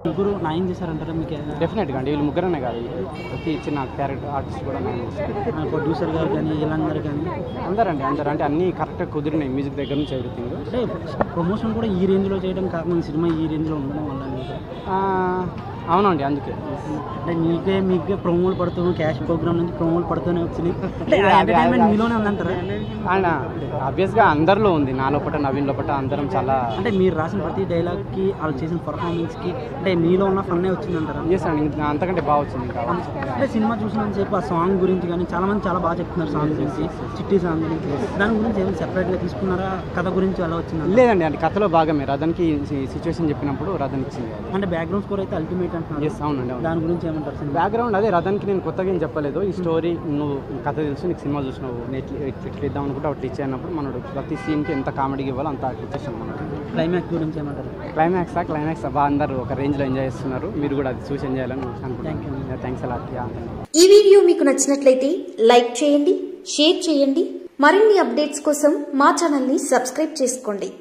ముగ్గురు న్యాయం చేశారంటారా మీకు డెఫినెట్గా అండి వీళ్ళు ముగ్గురనే కాదు ప్రతి చిన్న క్యారెక్టర్ ఆర్టిస్ట్ కూడా నేను చేస్తాను. ప్రొడ్యూసర్ గారు కానీ వీళ్ళందరూ కానీ అందరండి అందరు అంటే అన్నీ కరెక్ట్గా కుదిరినాయి మ్యూజిక్ దగ్గర నుంచి ఎవ్రీథింగ్ అంటే ప్రమోషన్ కూడా ఈ రేంజ్లో చేయడం కారణం సినిమా ఈ రేంజ్లో ఉండడం వల్ల మీకు అవునండి అందుకే అంటే మీకే మీకే ప్రమోలు పడుతున్నాం క్యాష్ ప్రోగ్రామ్ నుంచి ప్రమోలు పడుతూనే వచ్చినాయి అంటే అది- ఎంటర్టైన్మెంట్ అది- మీలోనే ఉందంటారా అండ్ ఆబ్వియస్గా అందరిలో ఉంది నా లోపల నవీన్ లోపల అందరం చాలా అంటే మీరు రాసిన ప్రతి డైలాగ్కి వాళ్ళు చేసిన పర్ఫార్మెన్స్కి అంటే మీలో ఉన్న ఫన్నే వచ్చిందంటారా చేస్తాను ఇంకా అంతకంటే బాగా వచ్చింది ఇంకా అంటే సినిమా చూసినంతసేపు ఆ సాంగ్ గురించి కానీ చాలా మంది చాలా బాగా చెప్తున్నారు సాంగ్ గురించి చిట్టి సాంగ్ గురించి దాని గురించి ఏమైనా సెపరేట్గా తీసుకున్నారా కథ గురించి అలా వచ్చింది లేదండి అంటే కథలో భాగమే రథన్కి సిచ్యువేషన్ చెప్పినప్పుడు రథన్ ఇచ్చింది అది అంటే బ్యాక్గ్రౌండ్ స్కోర్ అయితే అల్టిమేట్ అంటున్నారు ఎస్ అవునండి అవును దాని గురించి ఏమంటారు సినిమా బ్యాక్గ్రౌండ్ అదే రథన్కి నేను కొత్తగా ఏం చెప్పలేదు ఈ స్టోరీ నువ్వు కథ తెలుసు నీకు సినిమా చూసినావు నేను ఇట్లా ఇట్లా ఇద్దాం అనుకుంటే అట్లా ఇచ్చేయనప్పుడు మనడు ప్రతి సీన్కి ఎంత కామెడీకి ఇవ్వాలో అంత ఇచ్చేసాం మనకి క్లైమాక్స్ గురించి ఏమంటారు క్లైమాక్స్ ఆ క్లైమాక్స్ బాగా అందరూ ఒక రేంజ్లో ఎంజాయ్ చేస్తున్నారు మీరు కూడా అది చూసి ఎంజాయ్ చేయాలని అనుకుంటున్నాను థ్యాంక్స్ అలా ఈ వీడియో మీకు నచ్చినట్లయితే లైక్ చేయండి షేర్ చేయండి మరిన్ని అప్డేట్స్ కోసం మా ఛానల్ని సబ్స్క్రైబ్ చేసుకోండి